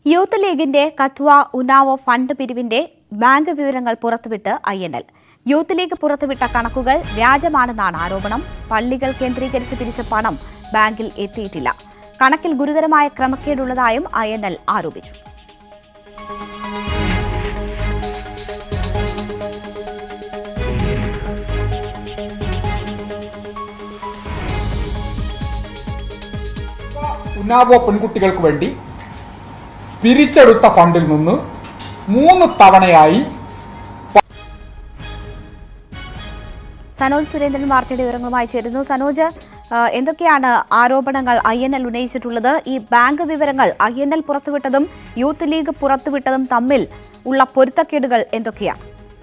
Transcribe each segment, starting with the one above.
youth ലീഗിന്റെ Kathua Unnao fund പിരിവിന്റെ bank വിവരങ്ങൾ പുറത്തുവിട്ട് I N L youth league പുറത്തുവിട്ട കണക്കുകൾ വ്യാജമാണെന്നാണ് ആരോപണം പള്ളികൾ കേന്ദ്രീകരിച്ച് പിരിച്ച പണം ബാങ്കിൽ എത്തിയിട്ടില്ല കണക്കിൽ ഗുരുതരമായ ക്രമക്കേടുള്ളതായും ഐ എൻ എൽ ആരോപിച്ചു ഉന്നാവോ പെൺകുട്ടികൾക്ക് വേണ്ടി പിരിച്ചെടുത്ത ഫണ്ടിൽ നിന്ന് മൂന്ന് തവണയായി സനോജ് സുരേന്ദ്രൻ വാർത്തയുടെ വിവരങ്ങളുമായി ചേരുന്നു സനോജ് ആ, എന്തൊക്കെയാണ് ആരോപണങ്ങൾ ഐ എൻ എൽ ഉന്നയിച്ചിട്ടുള്ളത് ഈ ബാങ്ക് വിവരങ്ങൾ ഐ എൻ എൽ പുറത്തുവിട്ടതും യൂത്ത് ലീഗ് പുറത്തുവിട്ടതും തമ്മിൽ ഉള്ള പൊരുത്തക്കേടുകൾ എന്തൊക്കെയാണ്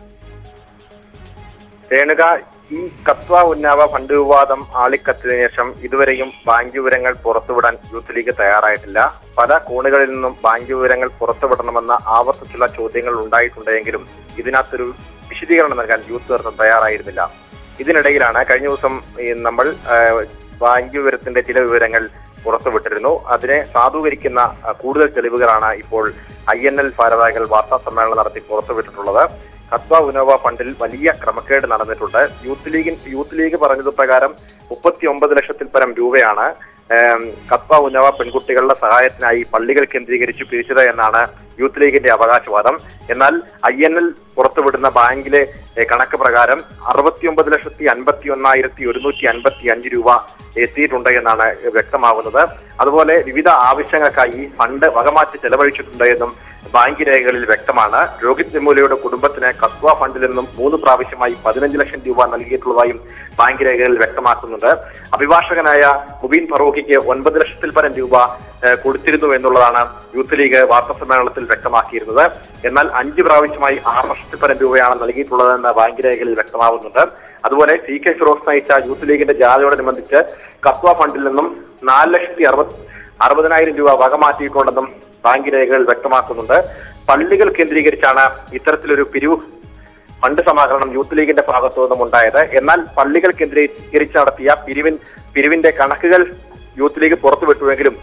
രേണുക ഈ കത്വ ഉന്നാവ ഫണ്ട് വിവാദം ആളിക്കത്തിന് ശേഷം ഇതുവരെയും ബാങ്ക് വിവരങ്ങൾ പുറത്തുവിടാൻ യൂത്ത് ലീഗ് തയ്യാറായിട്ടില്ല പല കോണുകളിൽ നിന്നും ബാങ്ക് വിവരങ്ങൾ പുറത്തുവിടണമെന്ന ആവർത്തിച്ചുള്ള ചോദ്യങ്ങൾ ഉണ്ടായിട്ടുണ്ടെങ്കിലും ഇതിനകത്തൊരു വിശദീകരണം നൽകാൻ യൂത്ത് നേതൃത്വം തയ്യാറായിരുന്നില്ല ഇതിനിടയിലാണ് കഴിഞ്ഞ ദിവസം ഈ നമ്മൾ ആ, ബാങ്ക് വിവരത്തിന്റെ ചില വിവരങ്ങൾ പുറത്തുവിട്ടിരുന്നു അതിനെ സാധൂകരിക്കുന്ന ആ, കൂടുതൽ തെളിവുകളാണ് ഇപ്പോൾ ഐ എൻ എൽ ഭാരവാഹികൾ വാർത്താ സമ്മേളനം നടത്തി പുറത്തുവിട്ടിട്ടുള്ളത് കത്വ ഉനോവ ഫണ്ടിൽ വലിയ ക്രമക്കേട് നടന്നിട്ടുണ്ട് യൂത്ത് ലീഗിൻ യൂത്ത് ലീഗ് പറഞ്ഞത് പ്രകാരം മുപ്പത്തി ഒമ്പത് ലക്ഷത്തിൽ പരം രൂപയാണ് ഏം, കത്വ ഉന്നവ പെൺകുട്ടികളുടെ സഹായത്തിനായി പള്ളികൾ കേന്ദ്രീകരിച്ച് പിരിച്ചത് എന്നാണ് യൂത്ത് ലീഗിന്റെ അവകാശവാദം എന്നാൽ ഐ എൻ എൽ പുറത്തുവിടുന്ന ബാങ്കിലെ ഏ, കണക്ക് പ്രകാരം അറുപത്തിയൊമ്പത് ലക്ഷത്തി അൻപത്തി ഒന്നായിരത്തി ഒരുന്നൂറ്റി അൻപത്തി അഞ്ച് രൂപ എത്തിയിട്ടുണ്ട് എന്നാണ് വ്യക്തമാകുന്നത് അതുപോലെ വിവിധ ആവശ്യങ്ങൾക്കായി ഫണ്ട് വകമാറ്റി ചെലവഴിച്ചിട്ടുണ്ട് എന്നും ബാങ്ക് രേഖകളിൽ വ്യക്തമാണ് രോഹിത് വെമുലയുടെ കുടുംബത്തിന് കത്വ ഫണ്ടിൽ നിന്നും മൂന്ന് പ്രാവശ്യമായി പതിനഞ്ച് ലക്ഷം രൂപ നൽകിയിട്ടുള്ളതായും ബാങ്ക് രേഖകളിൽ വ്യക്തമാക്കുന്നുണ്ട് അഭിഭാഷകനായ മുബീൻ ഫറൂഖിക്ക് ഒൻപത് ലക്ഷത്തിൽ പരം രൂപ ഏഹ്, കൊടുത്തിരുന്നു എന്നുള്ളതാണ് യൂത്ത് ലീഗ് വാർത്താ സമ്മേളനത്തിൽ വ്യക്തമാക്കിയിരുന്നത് എന്നാൽ അഞ്ച് പ്രാവശ്യമായി ആറ് ലക്ഷത്തിൽ പരം രൂപയാണ് നൽകിയിട്ടുള്ളതെന്ന് ബാങ്ക് രേഖകളിൽ വ്യക്തമാകുന്നുണ്ട് അതുപോലെ സി കെ ഫിറോസ് നയിച്ച യൂത്ത് ലീഗിന്റെ ജാഥയോടനുബന്ധിച്ച് കത്വ ഫണ്ടിൽ നിന്നും നാല് ലക്ഷത്തി അറുപത് അറുപതിനായിരം രൂപ വകമാറ്റിയിട്ടുണ്ടെന്നും ബാങ്ക് രേഖകൾ വ്യക്തമാക്കുന്നുണ്ട് പള്ളികൾ കേന്ദ്രീകരിച്ചാണ് ഇത്തരത്തിലൊരു പിരിവ് ഫണ്ട് സമാഹരണം യൂത്ത് ലീഗിന്റെ ഭാഗത്തു നിന്നും ഉണ്ടായത് എന്നാൽ പള്ളികൾ കേന്ദ്രീകരിച്ച് നടത്തിയ പിരിവിൻ പിരിവിന്റെ കണക്കുകൾ യൂത്ത് ലീഗ് പുറത്തുവിട്ടുവെങ്കിലും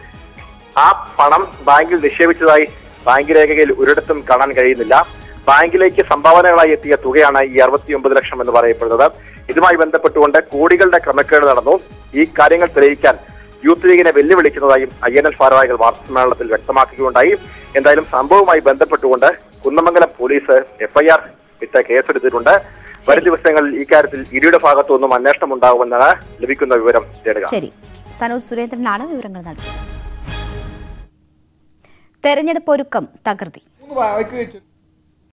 ആ പണം ബാങ്കിൽ നിക്ഷേപിച്ചതായി ബാങ്ക് രേഖയിൽ ഒരിടത്തും കാണാൻ കഴിയുന്നില്ല ബാങ്കിലേക്ക് സംഭാവനകളായി എത്തിയ തുകയാണ് ഈ അറുപത്തിയൊമ്പത് ലക്ഷം എന്ന് പറയപ്പെടുന്നത് ഇതുമായി ബന്ധപ്പെട്ടുകൊണ്ട് കോടികളുടെ ക്രമക്കേട് നടന്നു ഈ കാര്യങ്ങൾ തെളിയിക്കാൻ യൂത്ത് ലീഗിനെ വെല്ലുവിളിക്കുന്നതായും ഐ എൻ എൽ ഭാരവാഹികൾ വാർത്താസമ്മേളനത്തിൽ വ്യക്തമാക്കുകയുണ്ടായി എന്തായാലും സംഭവവുമായി ബന്ധപ്പെട്ടുകൊണ്ട് കുന്നമംഗലം പോലീസ് എഫ്ഐആർ ഇട്ട് കേസെടുത്തിട്ടുണ്ട് വരും ദിവസങ്ങളിൽ ഇക്കാര്യത്തിൽ ഇടിയുടെ ഭാഗത്തു നിന്നും അന്വേഷണം ഉണ്ടാകുമെന്നാണ് ലഭിക്കുന്ന വിവരം തേടുക ശരി സനോജ് സുരേന്ദ്രനാണ് വിവരങ്ങൾ നൽകിയത് തെരഞ്ഞെടുപ്പ് ഒരുക്കം തകൃതി മൂന്ന് വായ്ക്ക് വെച്ച്